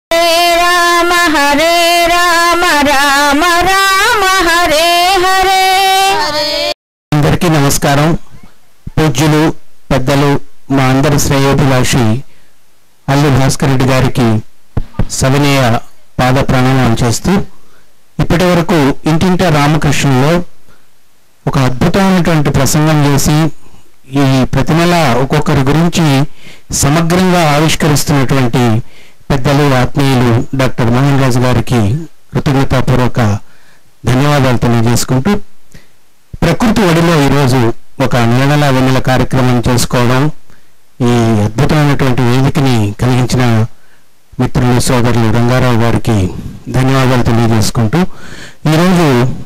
రామ హరే రామ రామ రామ హరే హరే అందరికీ నమస్కారం పూజ్యులు పెద్దలు మా అందరి శ్రేయోభిలాషి అల్లు భాస్కర్ రెడ్డి గారికి సవినయ పాద ప్రణామం చేస్తూ ఇప్పటి వరకు ఇంటింట రామకృష్ణులో ఒక అద్భుతమైనటువంటి ప్రసంగం చేసి ఈ ప్రతి నెల ఒక్కొక్కరి గురించి సమగ్రంగా ఆవిష్కరిస్తున్నటువంటి పెద్దలు ఆత్మీయులు డాక్టర్ మోహన్ రాజు గారికి కృతజ్ఞతాపూర్వక ధన్యవాదాలు తెలియజేసుకుంటూ ప్రకృతి ఒడిలో ఈరోజు ఒక నీడల వెన్నెల కార్యక్రమం చేసుకోవడం ఈ అద్భుతమైనటువంటి వేదికని కలిగించిన మిత్రులు సోదరులు రంగారావు గారికి ధన్యవాదాలు తెలియజేసుకుంటూ ఈరోజు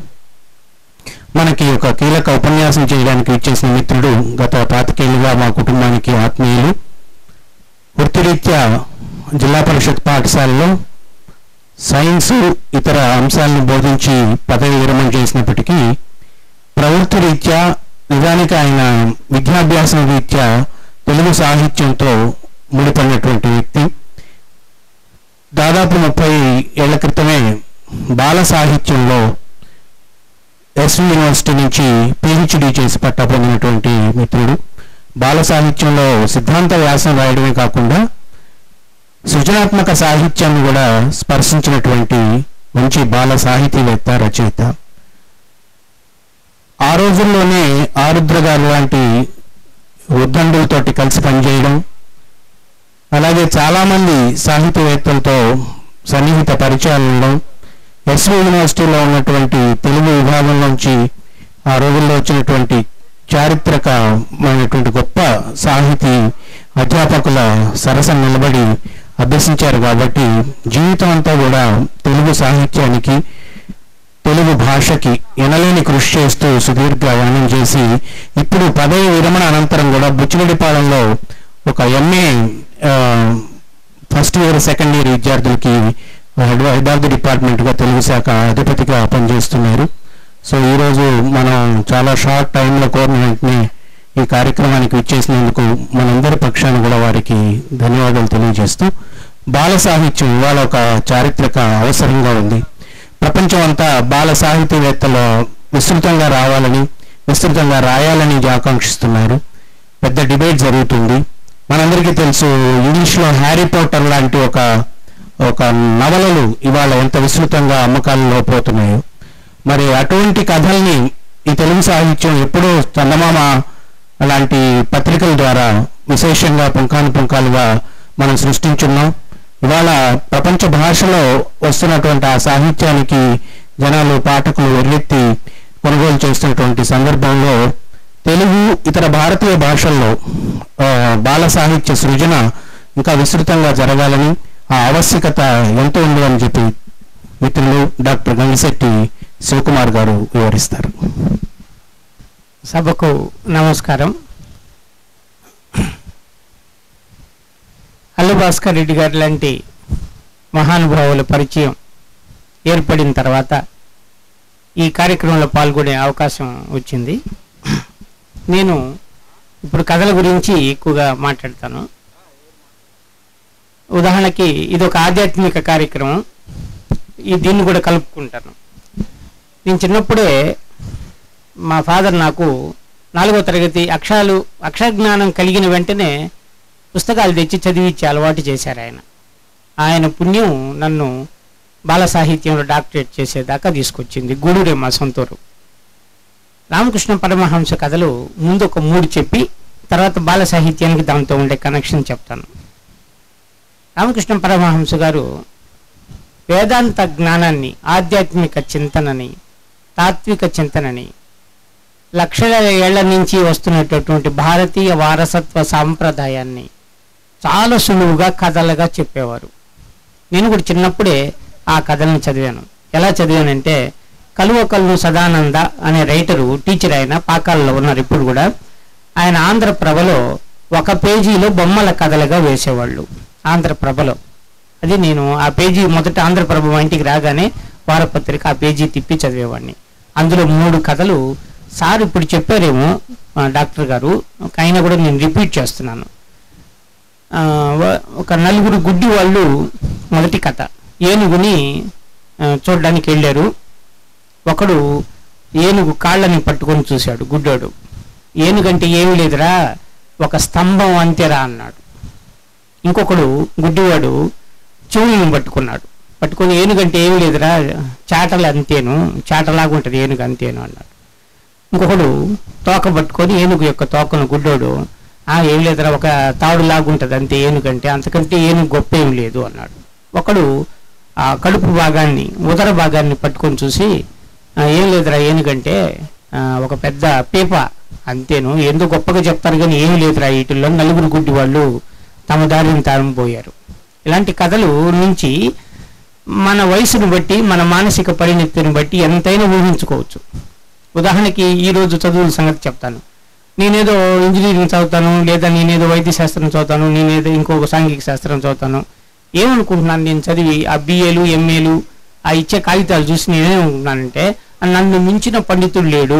మనకి ఒక కీలక ఉపన్యాసం చేయడానికి ఇచ్చేసిన మిత్రుడు గత పాతికేళ్లుగా మా కుటుంబానికి ఆత్మీయులు వృత్తిరీత్యా జిల్లా పరిషత్ పాఠశాలలో సైన్స్ ఇతర అంశాలను బోధించి పదవి విరమణ చేసినప్పటికీ ప్రవృత్తి రీత్యా నిజానికి ఆయన విద్యాభ్యాసం రీత్యా తెలుగు సాహిత్యంతో ముడిపడినటువంటి వ్యక్తి దాదాపు ముప్పై ఏళ్ల క్రితమే బాల సాహిత్యంలో ఎస్వి యూనివర్సిటీ నుంచి పిహెచ్డి చేసి పట్టా పొందినటువంటి మిత్రుడు బాల సాహిత్యంలో సిద్ధాంత వ్యాసం రాయడమే కాకుండా సృజనాత్మక సాహిత్యాన్ని కూడా స్పర్శించినటువంటి మంచి బాల సాహితీవేత్త రచయిత ఆ రోజుల్లోనే ఆరుద్ర గారు లాంటి ఉద్దండులతోటి కలిసి పనిచేయడం అలాగే చాలామంది సాహితీవేత్తలతో సన్నిహిత పరిచయాలు ఉండడం ఎస్వి యూనివర్సిటీలో ఉన్నటువంటి తెలుగు విభాగం నుంచి ఆ రోజుల్లో వచ్చినటువంటి చారిత్రకమైనటువంటి గొప్ప సాహితీ అధ్యాపకుల సరసన నిలబడి అభ్యసించారు కాబట్టి జీవితం అంతా కూడా తెలుగు సాహిత్యానికి తెలుగు భాషకి ఎనలేని కృషి చేస్తూ సుదీర్ఘ యానం చేసి ఇప్పుడు పదవి విరమణ అనంతరం కూడా బుచ్చిరెడ్డిపాలెంలో ఒక MA first year second year విద్యార్థులకి హెడ్ హెడ్ ఆఫ్ ది డిపార్ట్మెంట్గా తెలుగు శాఖ అధిపతిగా పనిచేస్తున్నారు సో ఈరోజు మనం చాలా షార్ట్ టైంలో కోరిన వెంటనే ఈ కార్యక్రమానికి ఇచ్చేసినందుకు మనందరి పక్షాన కూడా వారికి ధన్యవాదాలు తెలియజేస్తూ బాల సాహిత్యం ఇవాళ ఒక చారిత్రక అవసరంగా ఉంది ప్రపంచం అంతా బాల సాహితీవేత్తలు విస్తృతంగా రావాలని విస్తృతంగా రాయాలని ఆకాంక్షిస్తున్నారు పెద్ద డిబేట్ జరుగుతుంది మనందరికీ తెలుసు ఇంగ్లీష్లో హ్యారీ పోటర్ లాంటి ఒక ఒక నవలలు ఇవాళ ఎంత విస్తృతంగా అమ్మకాలలో పోతున్నాయో మరి అటువంటి కథల్ని ఈ తెలుగు సాహిత్యం ఎప్పుడూ చందమామ లాంటి పత్రికల ద్వారా విశేషంగా పుంఖాను పుంఖాలుగా మనం సృష్టించున్నాం ఇవాళ ప్రపంచ భాషలో వస్తున్నటువంటి ఆ సాహిత్యానికి జనాలు పాఠకులు ఎర్రెత్తి కొనుగోలు చేస్తున్నటువంటి సందర్భంలో తెలుగు ఇతర భారతీయ భాషల్లో ఆ, బాల సాహిత్య సృజన ఇంకా విస్తృతంగా జరగాలని ఆ ఆవశ్యకత ఎంతో ఉంది అని చెప్పి మిత్రులు డాక్టర్ గంగిశెట్టి శివకుమార్ గారు వివరిస్తారు సభకు నమస్కారం అల్లు భాస్కర్ రెడ్డి గారు లాంటి మహానుభావుల పరిచయం ఏర్పడిన తర్వాత ఈ కార్యక్రమంలో పాల్గొనే అవకాశం వచ్చింది నేను ఇప్పుడు కథల గురించి ఎక్కువగా మాట్లాడతాను ఉదాహరణకి ఇది ఒక ఆధ్యాత్మిక కార్యక్రమం ఈ దీన్ని కూడా కలుపుకుంటాను నేను చిన్నప్పుడే మా ఫాదర్ నాకు నాలుగో తరగతి అక్షరాలు అక్షర జ్ఞానం కలిగిన వెంటనే పుస్తకాలు తెచ్చి చదివించి అలవాటు చేశారు ఆయన ఆయన పుణ్యం నన్ను బాల సాహిత్యంలో డాక్టరేట్ చేసేదాకా తీసుకొచ్చింది గూడూరే మా సొంతూరు రామకృష్ణ పరమహంస కథలు ముందు ఒక మూడు చెప్పి తర్వాత బాల సాహిత్యానికి దాంతో ఉండే కనెక్షన్ చెప్తాను రామకృష్ణ పరమహంస గారు వేదాంత జ్ఞానాన్ని ఆధ్యాత్మిక చింతనని తాత్విక చింతనని లక్షల ఏళ్ల నుంచి వస్తున్నటువంటి భారతీయ వారసత్వ సాంప్రదాయాన్ని చాలా సులువుగా కథలుగా చెప్పేవారు నేను కూడా చిన్నప్పుడే ఆ కథలను చదివాను ఎలా చదివానంటే కలువకల్లు సదానంద అనే రైటరు టీచర్ ఆయన పాకాలలో ఉన్నారు ఇప్పుడు కూడా ఆయన ఆంధ్రప్రభలో ఒక పేజీలో బొమ్మల కథలుగా వేసేవాళ్ళు ఆంధ్రప్రభలో అది నేను ఆ పేజీ మొదట ఆంధ్రప్రభ మా ఇంటికి రాగానే వారపత్రిక ఆ పేజీ తిప్పి చదివేవాడిని అందులో మూడు కథలు సార్ ఇప్పుడు చెప్పారేమో ఆ, డాక్టర్ గారు అయినా కూడా నేను రిపీట్ చేస్తున్నాను ఆ, వ- ఒక నలుగురు గుడ్డి వాళ్ళు మొదటి కథ ఏనుగుని ఆ, చూడడానికి వెళ్ళారు ఒకడు ఏనుగు కాళ్ళని పట్టుకొని చూశాడు గుడ్డోడు ఏనుగంటే ఏమీ లేదురా ఒక స్తంభం అంతేరా అన్నాడు ఇంకొకడు గుడ్డివాడు చెవులను పట్టుకున్నాడు పట్టుకొని ఏనుగంటే ఏమీ లేదురా చాటలు అంతేను చాటలాగా ఉంటుంది ఏనుగు అంతేను అన్నాడు ఇంకొకడు తోక పట్టుకొని ఏనుగు యొక్క తోకను గుడ్డోడు ఆ ఏం లేదురా ఒక తాడు లాగుంటుంది అంతే ఏనుగంటే అంతకంటే ఏనుగు గొప్ప ఏం లేదు అన్నాడు ఒకడు ఆ కడుపు భాగాన్ని ఉదర భాగాన్ని పట్టుకొని చూసి "ఆ, ఏం లేదురా ఏనుగంటే ఆ, ఒక పెద్ద పీప అంతేను ఎందుకు గొప్పగా చెప్తారు కానీ ఏం లేదురా వీటిల్లో నలుగురు గుడ్డి వాళ్ళు తమ దారిని తాము పోయారు ఇలాంటి కథలు నుంచి మన వయసును బట్టి మన మానసిక పరిణతిని బట్టి ఎంతైనా ఊహించుకోవచ్చు ఉదాహరణకి ఈ రోజు చదువుల సంగతి చెప్తాను నేనేదో ఇంజనీరింగ్ చదువుతాను లేదా నేనేదో వైద్య శాస్త్రం చదువుతాను నేనేదో ఇంకొక సాంఘిక శాస్త్రం చదువుతాను ఏమనుకుంటున్నాను నేను చదివి ఆ బిఏలు ఎంఏలు ఆ ఇచ్చే కాగితాలు చూసి నేనేమనుకుంటున్నానంటే నన్ను మించిన పండితుడు లేడు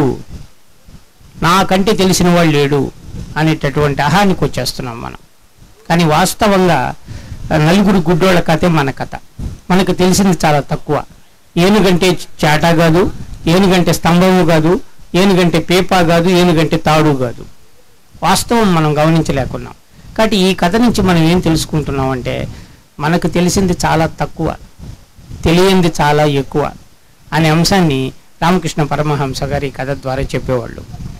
నాకంటే తెలిసిన వాడు లేడు అనేటటువంటి అహానికి వచ్చేస్తున్నాం మనం కానీ వాస్తవంగా ఆ, నలుగురు గుడ్డోళ్ళ కథే మన కథ మనకు తెలిసింది చాలా తక్కువ ఏనుగంటే చాటా కాదు ఏనుగంటే స్తంభము కాదు ఏనుగంటే పేపా కాదు ఏనుగంటే తాడు కాదు వాస్తవం మనం గమనించలేకున్నాం కాబట్టి ఈ కథ నుంచి మనం ఏం తెలుసుకుంటున్నాం అంటే మనకు తెలిసింది చాలా తక్కువ తెలియంది చాలా ఎక్కువ అనే అంశాన్ని రామకృష్ణ పరమహంస గారి ఈ కథ ద్వారా చెప్పేవాళ్ళు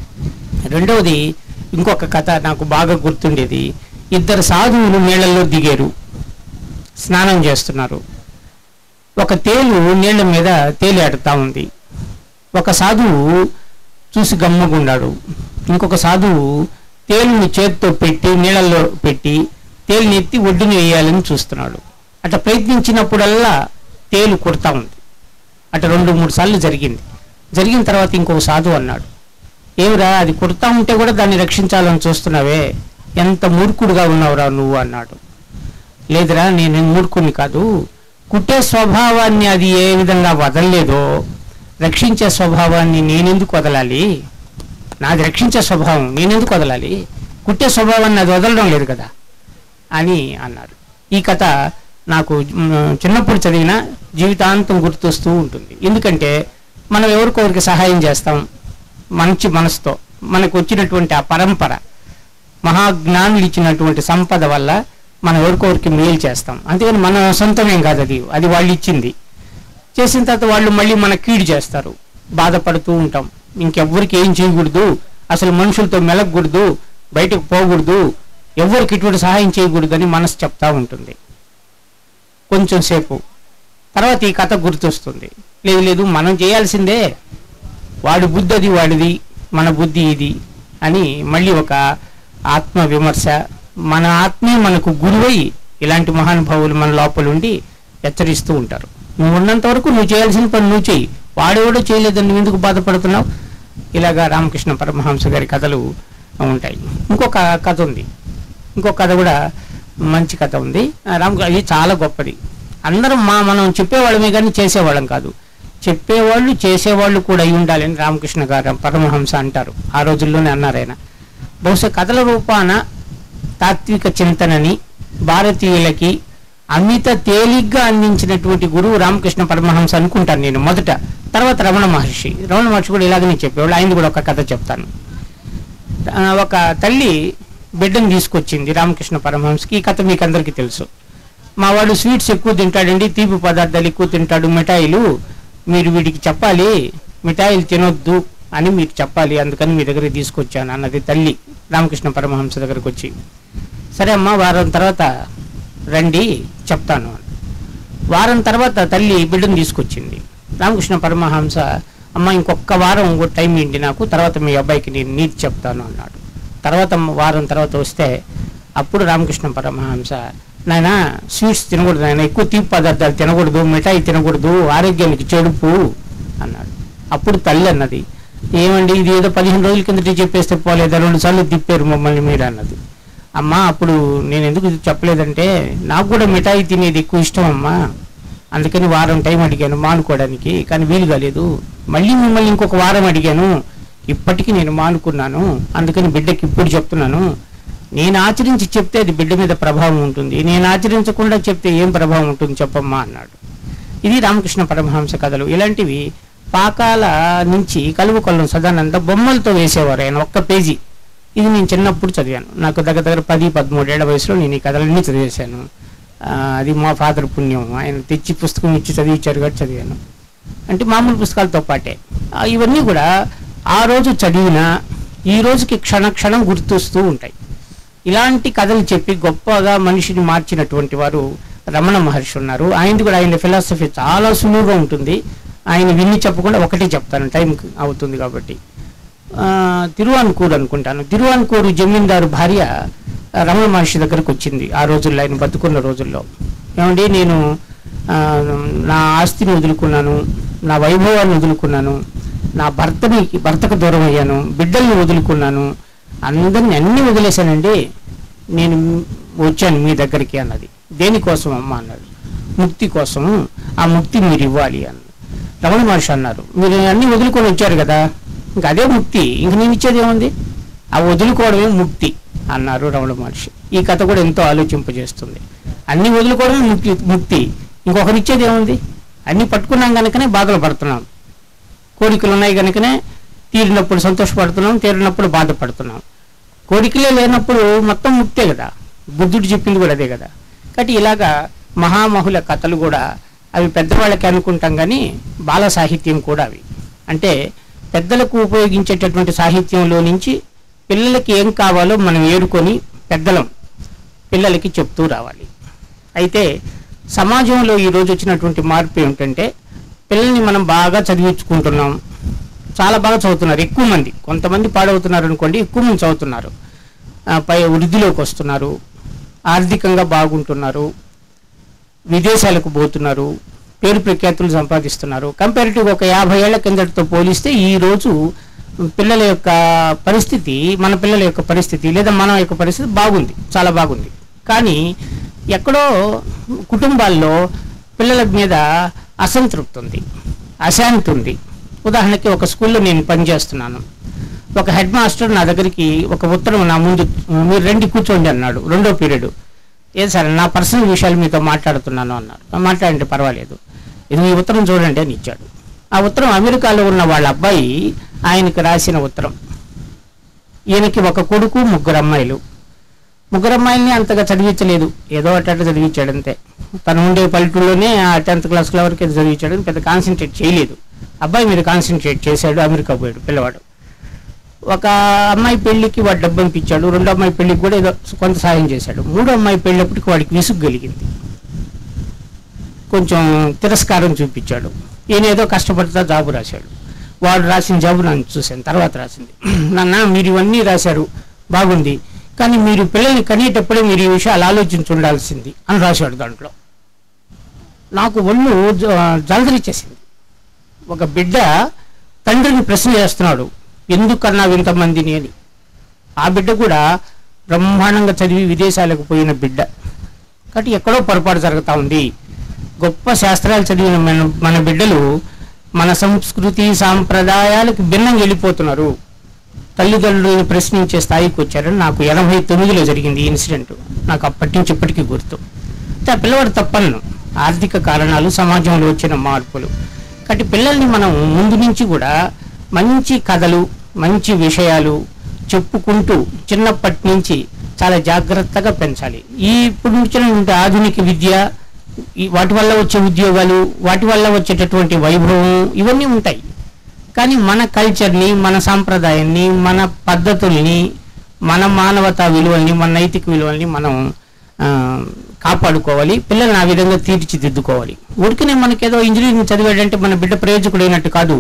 రెండవది ఇంకొక కథ నాకు బాగా గుర్తుండేది ఇద్దరు సాధువులు నీళ్ళల్లో దిగారు స్నానం చేస్తున్నారు ఒక తేలు నీళ్ల మీద తేలియాడుతా ఉంది ఒక సాధువు చూసి గమ్మగుండాడు ఇంకొక సాధువు తేలుని చేతితో పెట్టి నీళ్ళల్లో పెట్టి తేలిని ఎత్తి ఒడ్డున వేయాలని చూస్తున్నాడు అట్లా ప్రయత్నించినప్పుడల్లా తేలు కొడతా ఉంది అటు రెండు మూడు సార్లు జరిగింది జరిగిన తర్వాత ఇంకొక సాధువు అన్నాడు ఏమిరా అది కొడతా ఉంటే కూడా దాన్ని రక్షించాలని చూస్తున్నావే ఎంత మూర్ఖుడుగా ఉన్నావురా నువ్వు అన్నాడు లేదురా నేను మూర్ఖుని కాదు కుట్టే స్వభావాన్ని అది ఏ విధంగా వదలలేదో రక్షించే స్వభావాన్ని నేనెందుకు వదలాలి నాది రక్షించే స్వభావం నేనెందుకు వదలాలి కుట్టే స్వభావాన్ని అది వదలడం లేదు కదా అని అన్నారు ఈ కథ నాకు మ్, చిన్నప్పుడు చదివిన జీవితాంతం గుర్తొస్తూ ఉంటుంది ఎందుకంటే మనం ఎవరికొకరికి సహాయం చేస్తాం మంచి మనసుతో మనకు వచ్చినటువంటి ఆ పరంపర మహాజ్ఞానులు ఇచ్చినటువంటి సంపద వల్ల మనం ఎవరికొకరికి మేలు చేస్తాం అంతేగాని మన సొంతమేం కాదు అది అది వాళ్ళు ఇచ్చింది చేసిన తర్వాత వాళ్ళు మళ్ళీ మన కీడు చేస్తారు బాధపడుతూ ఉంటాం ఇంకెవ్వరికి ఏం చేయకూడదు అసలు మనుషులతో మెలగకూడదు బయటకు పోకూడదు ఎవరికి ఇటువంటి సహాయం చేయకూడదు అని మనసు చెప్తా ఉంటుంది కొంచెం సేపు తర్వాత ఈ కథ గుర్తొస్తుంది లేదు లేదు మనం చేయాల్సిందే వాడి బుద్ధి అది వాడిది మన బుద్ధి ఇది అని మళ్ళీ ఒక ఆత్మ విమర్శ మన ఆత్మే మనకు గురువై ఇలాంటి మహానుభావులు మన లోపల ఉండి హెచ్చరిస్తూ ఉంటారు నువ్వు ఉన్నంత వరకు నువ్వు చేయాల్సిన పని నువ్వు చెయ్యి వాడెవడో చేయలేదని నువ్వు ఎందుకు బాధపడుతున్నావు ఇలాగా రామకృష్ణ పరమహంస గారి కథలు ఉంటాయి ఇంకొక కథ ఉంది ఇంకొక కథ కూడా మంచి కథ ఉంది ఆ రామ ఇది చాలా గొప్పది అందరం మా మనం చెప్పేవాళ్ళమే కానీ చేసేవాళ్ళం కాదు చెప్పేవాళ్ళు చేసేవాళ్ళు కూడా అయి ఉండాలని రామకృష్ణ గారు పరమహంస అంటారు ఆ రోజుల్లోనే అన్నారు ఆయన బహుశా కథల రూపాన తాత్విక చింతనని భారతీయులకి అమిత తేలిగ్గా అందించినటువంటి గురువు రామకృష్ణ పరమహంస అనుకుంటాను నేను మొదట తర్వాత రమణ మహర్షి రమణ మహర్షి కూడా ఇలాగనే చెప్పేవాళ్ళు ఆయన కూడా ఒక కథ చెప్తాను ఆ, ఒక తల్లి బిడ్డను తీసుకొచ్చింది రామకృష్ణ పరమహంసకి ఈ కథ మీకు అందరికీ తెలుసు మా వాడు స్వీట్స్ ఎక్కువ తింటాడండి తీపి పదార్థాలు ఎక్కువ తింటాడు మిఠాయిలు మీరు వీడికి చెప్పాలి మిఠాయిలు తినొద్దు అని మీరు చెప్పాలి అందుకని మీ దగ్గరికి తీసుకొచ్చాను అన్నది తల్లి రామకృష్ణ పరమహంస దగ్గరికి వచ్చి సరే అమ్మా వారం తర్వాత రండి చెప్తాను అని. వారం తర్వాత తల్లి బిడ్డను తీసుకొచ్చింది రామకృష్ణ పరమహంస అమ్మ ఇంకొక వారం ఇంకో టైం ఏంటి నాకు తర్వాత మీ అబ్బాయికి నేను నీతి చెప్తాను అన్నాడు తర్వాత మ- వారం తర్వాత వస్తే అప్పుడు రామకృష్ణ పరమహంస నాయన స్వీట్స్ తినకూడదు నాయన ఎక్కువ తీపి పదార్థాలు తినకూడదు మిఠాయి తినకూడదు ఆరోగ్యానికి చెడుపు అన్నాడు అప్పుడు తల్లి అన్నది ఏమండి ఇది ఏదో పదిహేను రోజుల కిందట చెప్పేస్తే పోలేదా రెండు సార్లు తిప్పారు మమ్మల్ని మీరు అన్నది అమ్మా అప్పుడు నేను ఎందుకు ఇది చెప్పలేదంటే నాకు కూడా మిఠాయి తినేది ఎక్కువ ఇష్టం అమ్మా అందుకని వారం టైం అడిగాను మానుకోవడానికి కానీ వీలు కాలేదు మళ్ళీ మిమ్మల్ని ఇంకొక వారం అడిగాను ఇప్పటికీ నేను మానుకున్నాను అందుకని బిడ్డకి ఇప్పుడు చెప్తున్నాను నేను ఆచరించి చెప్తే అది బిడ్డ మీద ప్రభావం ఉంటుంది నేను ఆచరించకుండా చెప్తే ఏం ప్రభావం ఉంటుంది చెప్పమ్మా అన్నాడు ఇది రామకృష్ణ పరమహంస కథలు ఇలాంటివి పాకాల నుంచి కలువు కొల్లం సదానంద బొమ్మలతో వేసేవారు ఆయన ఒక్క పేజీ ఇది నేను చిన్నప్పుడు చదివాను నాకు దగ్గర దగ్గర పది పదమూడేళ్ల వయసులో నేను ఈ కథలన్నీ చదివేశాను ఆ, అది మా ఫాదర్ పుణ్యం ఆయన తెచ్చి పుస్తకం ఇచ్చి చదివించారు కాబట్టి చదివాను అంటే మామూలు పుస్తకాలతో పాటే ఆ, ఇవన్నీ కూడా ఆ రోజు చదివిన ఈ రోజుకి క్షణ క్షణం గుర్తొస్తూ ఉంటాయి ఇలాంటి కథలు చెప్పి గొప్పగా మనిషిని మార్చినటువంటి వారు రమణ మహర్షి ఉన్నారు ఆయనది కూడా ఆయన ఫిలాసఫీ చాలా సులువుగా ఉంటుంది ఆయన విన్ని చెప్పకుండా ఒకటే చెప్తాను టైం అవుతుంది కాబట్టి ఆ, తిరువాన్కూరు అనుకుంటాను తిరువాన్కూరు జమీందారు భార్య ఆ, రమణ మహర్షి దగ్గరకు వచ్చింది ఆ రోజుల్లో ఆయన బతుకున్న రోజుల్లో ఏమండి నేను ఆ, నా ఆస్తిని వదులుకున్నాను నా వైభవాన్ని వదులుకున్నాను నా భర్తని భర్తకు దూరం అయ్యాను బిడ్డల్ని వదులుకున్నాను అందరిని అన్ని వదిలేశానండి నేను వచ్చాను మీ దగ్గరికి అన్నది దేనికోసం అమ్మ అన్నాడు ముక్తి కోసం ఆ ముక్తి మీరు ఇవ్వాలి అన్నది రమణ మహర్షి అన్నారు మీరు అన్ని వదులుకొని వచ్చారు కదా ఇంకా అదే ముక్తి ఇంక నేను ఇచ్చేది ఏముంది ఆ వదులుకోవడమే ముక్తి అన్నారు రమణ మహర్షి ఈ కథ కూడా ఎంతో ఆలోచింపజేస్తుంది అన్ని వదులుకోవడమే ముక్తి ముక్తి ఇంకొకరు ఇచ్చేది ఏముంది అన్ని పట్టుకున్నాం కనుకనే బాధలు పడుతున్నాం కోరికలు ఉన్నాయి కనుకనే తీరినప్పుడు సంతోషపడుతున్నాం తీరినప్పుడు బాధపడుతున్నాం కోరికలే లేనప్పుడు మొత్తం ముక్తే కదా బుద్ధుడు చెప్పింది కూడా అదే కదా కాబట్టి ఇలాగా మహామహుల కథలు కూడా అవి పెద్దవాళ్ళకి అనుకుంటాం కానీ బాల సాహిత్యం కూడా అవి అంటే పెద్దలకు ఉపయోగించేటటువంటి సాహిత్యంలో నుంచి పిల్లలకి ఏం కావాలో మనం ఏరుకొని పెద్దలం పిల్లలకి చెప్తూ రావాలి అయితే సమాజంలో ఈరోజు వచ్చినటువంటి మార్పు ఏమిటంటే పిల్లల్ని మనం బాగా చదివించుకుంటున్నాం చాలా బాగా చదువుతున్నారు ఎక్కువ మంది కొంతమంది పాడవుతున్నారు అనుకోండి ఎక్కువ మంది చదువుతున్నారు ఆ, పై వృద్ధిలోకి వస్తున్నారు ఆర్థికంగా బాగుంటున్నారు విదేశాలకు పోతున్నారు పేరు ప్రఖ్యాతులు సంపాదిస్తున్నారు కంపారిటివ్ ఒక యాభై ఏళ్ల కిందటితో పోలిస్తే ఈ రోజు పిల్లల యొక్క పరిస్థితి మన పిల్లల యొక్క పరిస్థితి లేదా మన యొక్క పరిస్థితి బాగుంది చాలా బాగుంది కానీ ఎక్కడో కుటుంబాల్లో పిల్లల మీద అసంతృప్తి ఉంది అశాంతి ఉంది ఉదాహరణకి ఒక స్కూల్లో నేను పనిచేస్తున్నాను ఒక హెడ్ మాస్టర్ నా దగ్గరికి ఒక ఉత్తరం నా ముందు మీరు రండి కూర్చోండి అన్నాడు రెండో పీరియడ్ ఏం సార్ నా పర్సనల్ విషయాలు మీతో మాట్లాడుతున్నాను అన్నారు మాట్లాడండి పర్వాలేదు ఇది మీ ఉత్తరం చూడండి అని ఇచ్చాడు ఆ ఉత్తరం అమెరికాలో ఉన్న వాళ్ళ అబ్బాయి ఆయనకి రాసిన ఉత్తరం ఈయనకి ఒక కొడుకు ముగ్గురు అమ్మాయిలు ముగ్గురు అమ్మాయిల్ని అంతగా చదివించలేదు ఏదో అట్ట అట్ట చదివించాడు అంతే తను ఉండే పల్లెటూరులోనే ఆ టెన్త్ క్లాస్ వరకు ఏదో చదివించాడు పెద్ద కాన్సన్ట్రేట్ చేయలేదు అబ్బాయి మీద కాన్సన్ట్రేట్ చేశాడు అమెరికా పోయాడు పిల్లవాడు ఒక అమ్మాయి పెళ్లికి వాడు డబ్బు పంపించాడు రెండో అమ్మాయి పెళ్లికి కూడా ఏదో కొంత సాయం చేశాడు మూడో అమ్మాయి పెళ్ళప్పటికి వాడికి విసుగు కలిగింది కొంచెం తిరస్కారం చూపించాడు ఈయన ఏదో కష్టపడుతా జాబు రాశాడు వాడు రాసిన జాబు నన్ను చూశాను తర్వాత రాసింది నాన్న మీరు ఇవన్నీ రాశారు బాగుంది కానీ మీరు పిల్లల్ని కనేటప్పుడే మీరు ఈ విషయాలు ఆలోచించి ఉండాల్సింది అని రాశాడు దాంట్లో నాకు ఒళ్ళు జ- జలదరిచేసింది ఒక బిడ్డ తండ్రిని ప్రశ్న చేస్తున్నాడు ఎందుకన్నా ఇంతమందిని అని ఆ బిడ్డ కూడా బ్రహ్మాండంగా చదివి విదేశాలకు పోయిన బిడ్డ కాబట్టి ఎక్కడో పొరపాటు జరుగుతూ ఉంది గొప్ప శాస్త్రాలు చదివిన మన మన బిడ్డలు మన సంస్కృతి సాంప్రదాయాలకు భిన్నంగా వెళ్ళిపోతున్నారు తల్లిదండ్రులను ప్రశ్నించే స్థాయికి వచ్చారని నాకు ఎనభై తొమ్మిదిలో జరిగింది ఈ ఇన్సిడెంట్ నాకు అప్పటి నుంచి ఇప్పటికీ గుర్తు అయితే ఆ పిల్లవాడు తప్పను ఆర్థిక కారణాలు సమాజంలో వచ్చిన మార్పులు కాబట్టి పిల్లల్ని మనం ముందు నుంచి కూడా మంచి కథలు మంచి విషయాలు చెప్పుకుంటూ చిన్నప్పటి నుంచి చాలా జాగ్రత్తగా పెంచాలి ఈ ఇప్పుడు వచ్చినటువంటి ఆధునిక విద్య ఈ వాటి వల్ల వచ్చే ఉద్యోగాలు వాటి వల్ల వచ్చేటటువంటి వైభవం ఇవన్నీ ఉంటాయి కానీ మన కల్చర్ని మన సాంప్రదాయాన్ని మన పద్ధతుల్ని మన మానవతా విలువల్ని మన నైతిక విలువల్ని మనం ఆ, కాపాడుకోవాలి పిల్లల్ని ఆ విధంగా తీర్చిదిద్దుకోవాలి ఉడికినే మనకేదో ఇంజనీరింగ్ చదివాడంటే మన బిడ్డ ప్రయోజకుడైనట్టు కాదు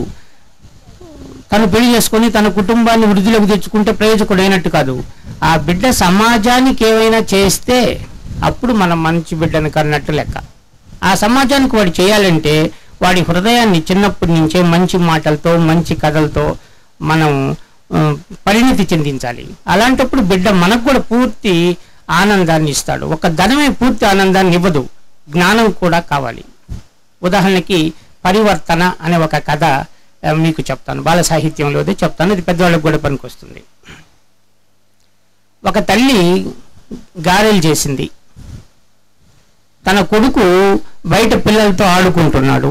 తను పెళ్లి చేసుకొని తన కుటుంబాన్ని వృద్ధిలోకి తెచ్చుకుంటే ప్రయోజకుడైనట్టు కాదు ఆ బిడ్డ సమాజానికి ఏమైనా చేస్తే అప్పుడు మనం మంచి బిడ్డను కన్నట్టు లెక్క ఆ సమాజానికి వాడు చేయాలంటే వాడి హృదయాన్ని చిన్నప్పటి నుంచే మంచి మాటలతో మంచి కథలతో మనం ఆ, పరిణితి చెందించాలి అలాంటప్పుడు బిడ్డ మనకు కూడా పూర్తి ఆనందాన్ని ఇస్తాడు ఒక ధనమే పూర్తి ఆనందాన్ని ఇవ్వదు జ్ఞానం కూడా కావాలి ఉదాహరణకి పరివర్తన అనే ఒక కథ ఆ, మీకు చెప్తాను బాల సాహిత్యంలోదే చెప్తాను ఇది పెద్దవాళ్ళకి కూడా పనికొస్తుంది ఒక తల్లి గారెలు చేసింది తన కొడుకు బయట పిల్లలతో ఆడుకుంటున్నాడు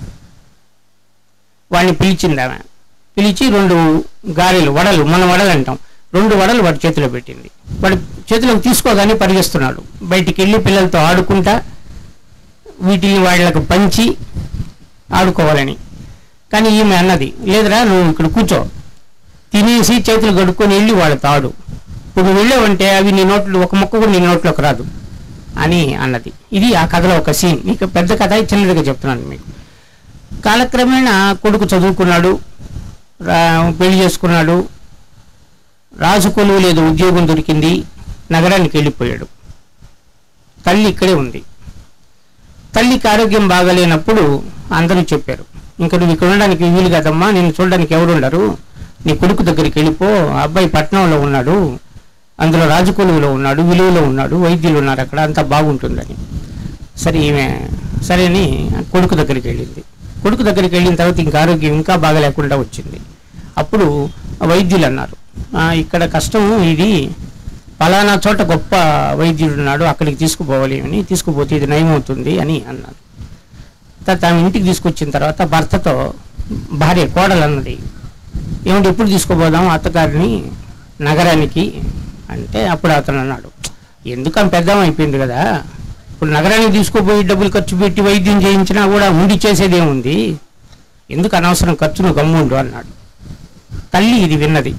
వాడిని పిలిచింది ఆమె పిలిచి రెండు గారెలు వడలు మన వడలు అంటాం రెండు వడలు వాడి చేతిలో పెట్టింది వాడి చేతిలోకి తీసుకోగానే పరిగెస్తున్నాడు బయటికి వెళ్ళి పిల్లలతో ఆడుకుంటా వీటిని వాళ్ళకు పంచి ఆడుకోవాలని కానీ ఈమె అన్నది లేదురా నువ్వు ఇక్కడ కూర్చో తినేసి చేతులు కడుక్కొని వెళ్ళి వాళ్ళతో ఆడు ఇప్పుడు నువ్వు వెళ్ళావంటే అవి నీ నోట్లో ఒక మొక్క కూడా నీ నోట్లోకి రాదు అని అన్నది ఇది ఆ కథలో ఒక సీన్ మీకు పెద్ద కథ చిన్నదిగా చెప్తున్నాను మీకు కాలక్రమేణా కొడుకు చదువుకున్నాడు రా- పెళ్లి చేసుకున్నాడు రాజు కొలువు లేదు ఉద్యోగం దొరికింది నగరానికి వెళ్ళిపోయాడు తల్లి ఇక్కడే ఉంది తల్లికి ఆరోగ్యం బాగలేనప్పుడు అందరూ చెప్పారు ఇంకా నువ్వు ఇక్కడ ఉండడానికి వీలు కదమ్మా నేను చూడడానికి ఎవరు ఉండరు నీ కొడుకు దగ్గరికి వెళ్ళిపో ఆ అబ్బాయి పట్నంలో ఉన్నాడు అందులో రాజకొలువులో ఉన్నాడు విలువలో ఉన్నాడు వైద్యులు ఉన్నారు అక్కడ అంతా బాగుంటుందని సరే ఈమె సరే అని కొడుకు దగ్గరికి వెళ్ళింది కొడుకు దగ్గరికి వెళ్ళిన తర్వాత ఇంకా ఆరోగ్యం ఇంకా బాగా లేకుండా వచ్చింది అప్పుడు వైద్యులు అన్నారు "ఆ, ఇక్కడ కష్టం ఇది పలానా చోట గొప్ప వైద్యుడు ఉన్నాడు అక్కడికి తీసుకుపోవాలి అని తీసుకుపోతే ఇది నయమవుతుంది అని అన్నారు తర్వాత ఆమె ఇంటికి తీసుకొచ్చిన తర్వాత భర్తతో భార్య కోడలు అన్నది ఏమంటే ఎప్పుడు తీసుకుపోదాం అత్తగారిని నగరానికి అంటే అప్పుడు అతను అన్నాడు ఎందుకు ఆమె పెద్దం అయిపోయింది కదా ఇప్పుడు నగరానికి తీసుకుపోయి డబ్బులు ఖర్చు పెట్టి వైద్యం చేయించినా కూడా ఉండి చేసేది ఏముంది ఎందుకు అనవసరం ఖర్చును గమ్ముండు అన్నాడు తల్లి ఇది విన్నది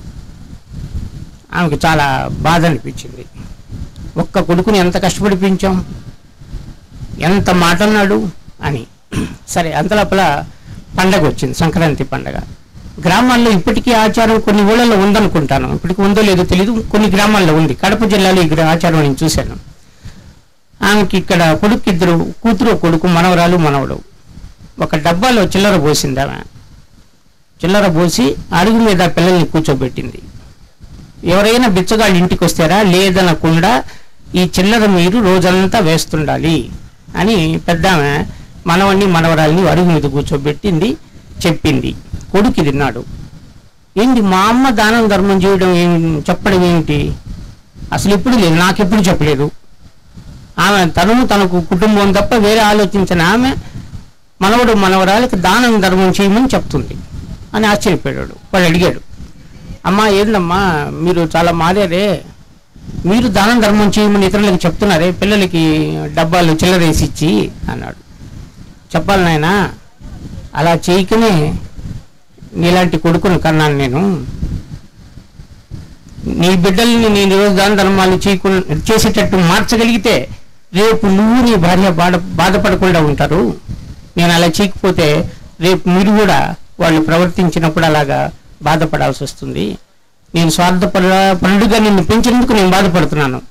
ఆమెకు చాలా బాధ అనిపించింది ఒక్క కొడుకుని ఎంత కష్టపడి పెంచాం ఎంత మాట అన్నాడు అని సరే అంతలోపల పండగ వచ్చింది సంక్రాంతి పండగ గ్రామాల్లో ఇప్పటికీ ఆచారం కొన్ని ఊళ్ళలో ఉందనుకుంటాను ఇప్పటికి ఉందో లేదో తెలియదు కొన్ని గ్రామాల్లో ఉంది కడప జిల్లాలో ఈ ఆచారం నేను చూశాను ఆమెకి ఇక్కడ కొడుకు ఇద్దరు కూతురు కొడుకు మనవరాలు మనవడు ఒక డబ్బాలో చిల్లర పోసింది ఆమె చిల్లర పోసి అడుగు మీద పిల్లల్ని కూర్చోబెట్టింది ఎవరైనా బిచ్చగాళ్ళు ఇంటికి వస్తారా లేదనకుండా ఈ చిల్లర మీరు రోజంతా వేస్తుండాలి అని పెద్ద ఆమె మనవణ్ణి మనవరాల్ని అడుగు మీద కూర్చోబెట్టింది చెప్పింది కొడుకు తిన్నాడు ఏంటి మా అమ్మ దానం ధర్మం చేయడం ఏం చెప్పడం ఏమిటి అసలు ఎప్పుడు లేదు నాకెప్పుడు చెప్పలేదు ఆమె తను తనకు కుటుంబం తప్ప వేరే ఆలోచించిన ఆమె మనవడు మనవరాలకి దానం ధర్మం చేయమని చెప్తుంది అని ఆశ్చర్యపోయాడు వాడు అడిగాడు అమ్మా ఏందమ్మా మీరు చాలా మారారే మీరు దానం ధర్మం చేయమని ఇతరులకు చెప్తున్నారే పిల్లలకి డబ్బాలు చిల్లరేసి ఇచ్చి అన్నాడు చెప్పాలి నాయనా అలా చేయకనే నీలాంటి కొడుకును కన్నాను నేను నీ బిడ్డల్ని నేను ఈరోజు దాన ధర్మాలు చేయకుండా చేసేటట్టు మార్చగలిగితే రేపు నువ్వు నీ భార్య బాధ బాధపడకుండా ఉంటారు నేను అలా చేయకపోతే రేపు మీరు కూడా వాళ్ళు ప్రవర్తించినప్పుడు అలాగా బాధపడాల్సి వస్తుంది నేను స్వార్థపర పరుడుగా నిన్ను పెంచినందుకు నేను బాధపడుతున్నాను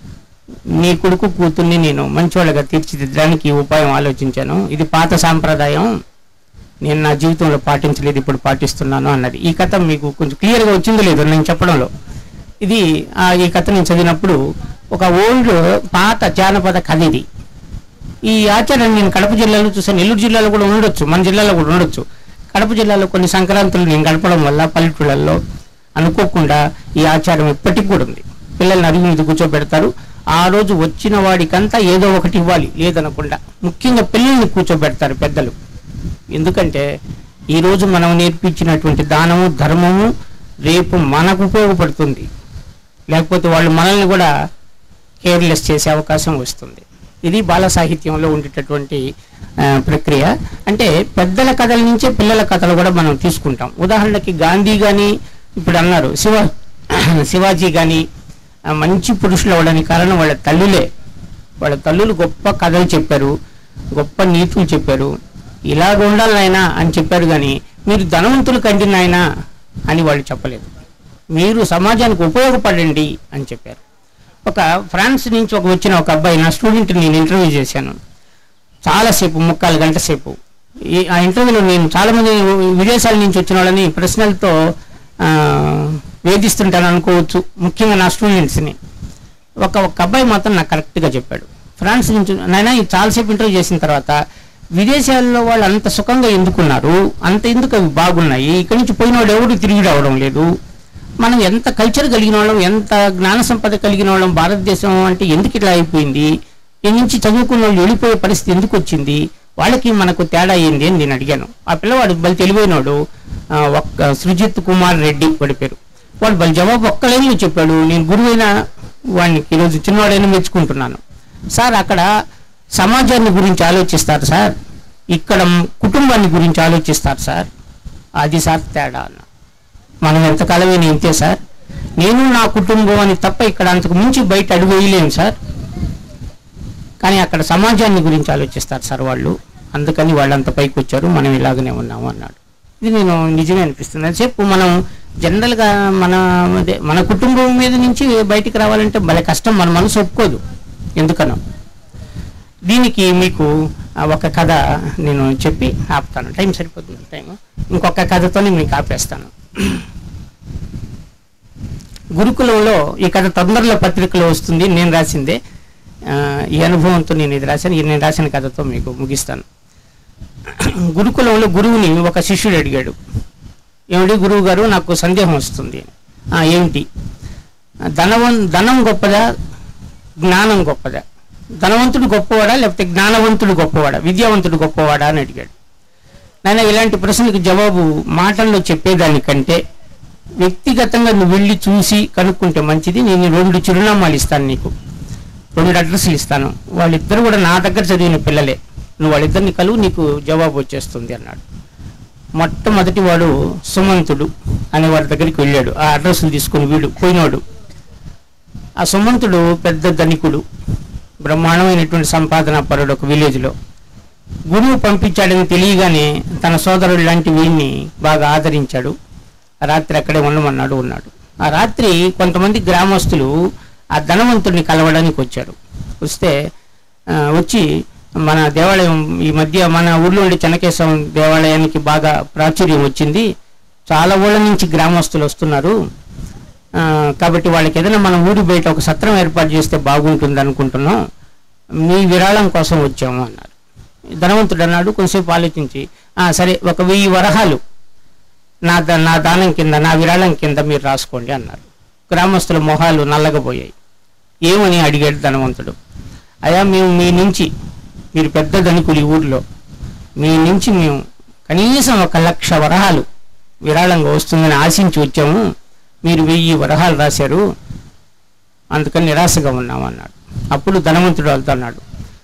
నీ కొడుకు కూతుర్ని నేను మంచివాళ్ళగా తీర్చిదిద్దడానికి ఈ ఉపాయం ఆలోచించాను ఇది పాత సాంప్రదాయం నేను నా జీవితంలో పాటించలేదు ఇప్పుడు పాటిస్తున్నాను అన్నది ఈ కథ మీకు కొంచెం క్లియర్గా వచ్చిందో లేదో నేను చెప్పడంలో ఇది ఆ, ఈ కథ నేను చదివినప్పుడు ఒక ఓల్డ్ పాత జానపద కథ ఇది ఈ ఆచారాన్ని నేను కడప జిల్లాలో చూసాను నెల్లూరు జిల్లాలో కూడా ఉండొచ్చు మన జిల్లాలో కూడా ఉండొచ్చు కడప జిల్లాలో కొన్ని సంక్రాంతులు నేను గడపడం వల్ల పల్లెటూళ్ళల్లో అనుకోకుండా ఈ ఆచారం ఇప్పటికి కూడా ఉంది పిల్లల్ని అరుగు మీద కూర్చోబెడతారు ఆ రోజు వచ్చిన వాడికంతా ఏదో ఒకటి ఇవ్వాలి లేదనకుండా ముఖ్యంగా పిల్లల్ని కూర్చోబెడతారు పెద్దలు ఎందుకంటే ఈ రోజు మనం నేర్పించినటువంటి దానము ధర్మము రేపు మనకు ఉపయోగపడుతుంది లేకపోతే వాళ్ళు మనల్ని కూడా కేర్లెస్ చేసే అవకాశం వస్తుంది ఇది బాల సాహిత్యంలో ఉండేటటువంటి ఆ, ప్రక్రియ అంటే పెద్దల కథల నుంచే పిల్లల కథలు కూడా మనం తీసుకుంటాం ఉదాహరణకి గాంధీ కానీ ఇప్పుడు అన్నారు శివ శివాజీ కానీ మంచి పురుషులు అవడానికి కారణం వాళ్ళ తల్లులే వాళ్ళ తల్లులు గొప్ప కథలు చెప్పారు గొప్ప నీతులు చెప్పారు ఇలాగ ఉండాలి నాయనా అని చెప్పారు కానీ మీరు ధనవంతులు కండి నాయనా అని వాళ్ళు చెప్పలేదు మీరు సమాజానికి ఉపయోగపడండి అని చెప్పారు ఒక ఫ్రాన్స్ నుంచి ఒక వచ్చిన ఒక అబ్బాయి నా స్టూడెంట్ నేను ఇంటర్వ్యూ చేశాను చాలాసేపు ముక్కాలు గంట సేపు ఈ ఆ ఇంటర్వ్యూలో నేను చాలామంది విదేశాల నుంచి వచ్చిన వాళ్ళని ప్రశ్నలతో ఆ, వేధిస్తుంటాను అనుకోవచ్చు ముఖ్యంగా నా స్టూడెంట్స్ని ఒక ఒక అబ్బాయి మాత్రం నాకు కరెక్ట్గా చెప్పాడు ఫ్రాన్స్ నుంచి నాయన ఈ చాలాసేపు ఇంటర్వ్యూ చేసిన తర్వాత విదేశాల్లో వాళ్ళు అంత సుఖంగా ఎందుకున్నారు అంత ఎందుకు అవి బాగున్నాయి ఇక్కడి నుంచి పోయిన వాళ్ళు ఎవరు తిరిగి రావడం లేదు మనం ఎంత కల్చర్ కలిగిన వాళ్ళం ఎంత జ్ఞాన సంపద కలిగిన వాళ్ళం భారతదేశం అంటే ఎందుకు ఇట్లా అయిపోయింది ఈ నుంచి చదువుకున్న వాళ్ళు వెళ్ళిపోయే పరిస్థితి ఎందుకు వచ్చింది వాళ్ళకి మనకు తేడా అయింది అని నేను అడిగాను ఆ పిల్లవాడు బలి తెలివైనవాడు ఆ, ఒక్క సృజిత్ కుమార్ రెడ్డి వాడి పేరు వాడు బలి జవాబు ఒక్క లైన్లో చెప్పాడు నేను గురువైన వాడిని ఈరోజు చిన్నవాడైనా మెచ్చుకుంటున్నాను సార్ అక్కడ సమాజాన్ని గురించి ఆలోచిస్తారు సార్ ఇక్కడ కుటుంబాన్ని గురించి ఆలోచిస్తారు సార్ అది సార్ తేడా అన్న మనం ఎంతకాలమైనా ఇంతే సార్ నేను నా కుటుంబం అని తప్ప ఇక్కడ అంతకు మించి బయట అడుగు వేయలేము సార్ కానీ అక్కడ సమాజాన్ని గురించి ఆలోచిస్తారు సార్ వాళ్ళు అందుకని వాళ్ళంత పైకి వచ్చారు మనం ఇలాగనే ఉన్నాము అన్నాడు ఇది నేను నిజమే అనిపిస్తుంది అని చెప్పు మనం జనరల్గా మన అదే మన కుటుంబం మీద నుంచి బయటికి రావాలంటే భలే కష్టం మన మనసు ఒప్పుకోదు ఎందుకనో దీనికి మీకు ఆ, ఒక కథ నేను చెప్పి ఆపుతాను టైం సరిపోతుంది టైం ఇంకొక కథతోనే మీకు ఆపేస్తాను గురుకులంలో ఈ కథ తొందరలో పత్రికలో వస్తుంది నేను రాసిందే ఆ, ఈ అనుభవంతో నేను ఇది రాశాను ఈ నేను రాసిన కథతో మీకు ముగిస్తాను గురుకులంలో గురువుని ఒక శిష్యుడు అడిగాడు ఏమిటి గురువు గారు నాకు సందేహం వస్తుంది "ఆ, ఏమిటి ధనవం ధనం గొప్పదా జ్ఞానం గొప్పదా ధనవంతుడు గొప్పవాడా లేకపోతే జ్ఞానవంతుడు గొప్పవాడా విద్యావంతుడు గొప్పవాడా అని అడిగాడు నాయన ఇలాంటి ప్రశ్నలకు జవాబు మాటల్లో చెప్పేదానికంటే వ్యక్తిగతంగా నువ్వు వెళ్ళి చూసి కనుక్కుంటే మంచిది నేను రెండు చిరునామాలు ఇస్తాను నీకు రెండు అడ్రస్లు ఇస్తాను వాళ్ళిద్దరు కూడా నా దగ్గర చదివిన పిల్లలే నువ్వు వాళ్ళిద్దరిని కలువు నీకు జవాబు వచ్చేస్తుంది అన్నాడు మొట్టమొదటి వాడు సుమంతుడు అనే వాడి దగ్గరికి వెళ్ళాడు ఆ అడ్రస్లు తీసుకుని వీడు పోయినవాడు ఆ సుమంతుడు పెద్ద ధనికుడు బ్రహ్మాండమైనటువంటి సంపాదన పరుడు ఒక విలేజ్లో గురువు పంపించాడని తెలియగానే తన సోదరుడు లాంటి వీడిని బాగా ఆదరించాడు ఆ రాత్రి అక్కడే ఉండమన్నాడు ఉన్నాడు ఆ రాత్రి కొంతమంది గ్రామస్తులు ఆ ధనవంతుడిని కలవడానికి వచ్చారు వస్తే ఆ, వచ్చి మన దేవాలయం ఈ మధ్య మన ఊర్లో ఉండే చెన్నకేశవం దేవాలయానికి బాగా ప్రాచుర్యం వచ్చింది చాలా ఊళ్ళ నుంచి గ్రామస్తులు వస్తున్నారు ఆ, కాబట్టి వాళ్ళకి ఏదైనా మన ఊరి బయట ఒక సత్రం ఏర్పాటు చేస్తే బాగుంటుంది అనుకుంటున్నాం మీ విరాళం కోసం వచ్చాము అన్నారు ధనవంతుడు అన్నాడు కొంచెంసేపు ఆలోచించి "ఆ, సరే ఒక వెయ్యి వరహాలు నా ద- నా దానం కింద నా విరాళం కింద మీరు రాసుకోండి అన్నారు గ్రామస్తుల మొహాలు నల్లగపోయాయి ఏమని అడిగాడు ధనవంతుడు అయ్యా మేము మీ నుంచి మీరు పెద్ద ధనికులు ఈ ఊర్లో మీ నుంచి మేము కనీసం ఒక లక్ష వరహాలు విరాళంగా వస్తుందని ఆశించి వచ్చాము మీరు వెయ్యి వరహాలు రాశారు అందుకని నిరాశగా ఉన్నాం అన్నాడు అప్పుడు ధనవంతుడు వాళ్ళతో అన్నాడు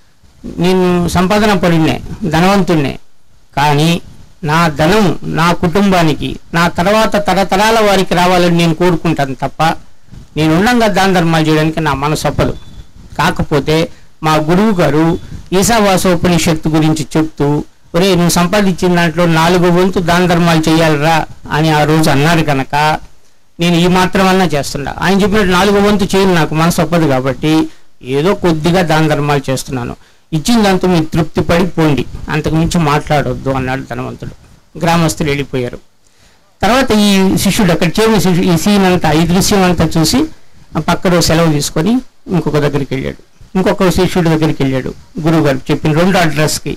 నేను సంపాదన పడినే ధనవంతుడినే కానీ నా ధనం నా కుటుంబానికి నా తర్వాత తరతరాల వారికి రావాలని నేను కోరుకుంటాను తప్ప నేను ఉండంగా దాన ధర్మాలు చేయడానికి నా మనసు ఒప్పదు కాకపోతే మా గురువు గారు ఈశావాసోపనిషత్తు గురించి చెప్తూ ఒరే నువ్వు సంపాదించిన దాంట్లో నాలుగో వంతు దాన ధర్మాలు చేయాలిరా అని ఆ రోజు అన్నారు కనుక నేను ఈ మాత్రం అన్నా చేస్తున్నా ఆయన చెప్పినట్టు నాలుగో వంతు చేయను నాకు మనసు ఒప్పదు కాబట్టి ఏదో కొద్దిగా దాన ధర్మాలు చేస్తున్నాను ఇచ్చిన దాంతో మీరు తృప్తి పడి పోండి అంతకు మించి మాట్లాడొద్దు అన్నాడు ధనవంతుడు గ్రామస్తులు వెళ్ళిపోయారు తర్వాత ఈ శిష్యుడు అక్కడ చేరిన శిష్యుడు ఈ సీన్ అంతా ఈ దృశ్యం అంతా చూసి ఆ పక్కన సెలవు తీసుకొని ఇంకొక దగ్గరికి వెళ్ళాడు ఇంకొక శిష్యుడి దగ్గరికి వెళ్ళాడు గురువు గారు చెప్పిన రెండు అడ్రస్కి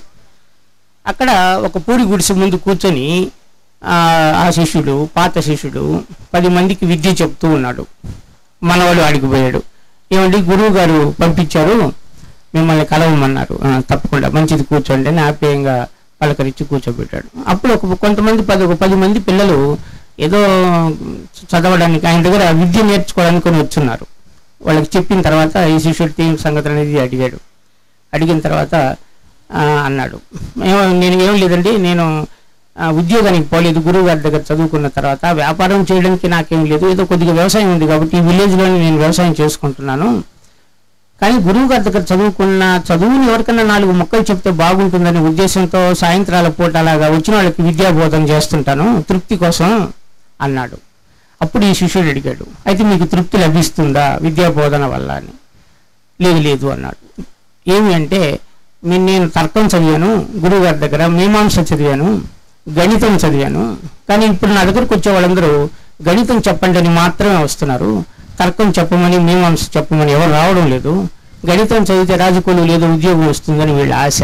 అక్కడ ఒక పూడి గుడిసె ముందు కూర్చొని ఆ, ఆ శిష్యుడు పాత శిష్యుడు పది మందికి విద్య చెప్తూ ఉన్నాడు మనవాడు అడిగిపోయాడు ఏమండి గురువు గారు పంపించారు మిమ్మల్ని కలవమన్నారు "ఆ, తప్పకుండా మంచిది కూర్చోండి అని ఆప్యాయంగా పలకరించి కూర్చోబెట్టాడు అప్పుడు ఒక కొంతమంది పది ఒక పది మంది పిల్లలు ఏదో చదవడానికి ఆయన దగ్గర విద్య నేర్చుకోవడానికి కొని వచ్చున్నారు వాళ్ళకి చెప్పిన తర్వాత ఈ శిష్యుడి ఏం సంగతి అనేది అడిగాడు అడిగిన తర్వాత ఆ, అన్నాడు ఏమో నేను ఏం లేదండి నేను ఆ, ఉద్యోగానికి పోలేదు గురువు గారి దగ్గర చదువుకున్న తర్వాత వ్యాపారం చేయడానికి నాకేం లేదు ఏదో కొద్దిగా వ్యవసాయం ఉంది కాబట్టి ఈ విలేజ్లోనే నేను వ్యవసాయం చేసుకుంటున్నాను కానీ గురువు గారి దగ్గర చదువుకున్న చదువుని ఎవరికన్నా నాలుగు మొక్కలు చెప్తే బాగుంటుందనే ఉద్దేశంతో సాయంత్రాల పూట అలాగా వచ్చిన వాళ్ళకి విద్యాబోధన చేస్తుంటాను తృప్తి కోసం అన్నాడు అప్పుడు ఈ శిష్యుడు అడిగాడు అయితే మీకు తృప్తి లభిస్తుందా విద్యాబోధన వల్ల అని లేదు లేదు అన్నాడు ఏమి అంటే మీ- నేను తర్కం చదివాను గురువు గారి దగ్గర మీమాంస చదివాను గణితం చదివాను కానీ ఇప్పుడు నా దగ్గరకు వచ్చే వాళ్ళందరూ గణితం చెప్పండి అని మాత్రమే వస్తున్నారు తర్కం చెప్పమని మీమాంస చెప్పమని ఎవరు రావడం లేదు గణితం చదివితే రాజకీయాలు లేదు ఉద్యోగం వస్తుందని వీళ్ళ ఆశ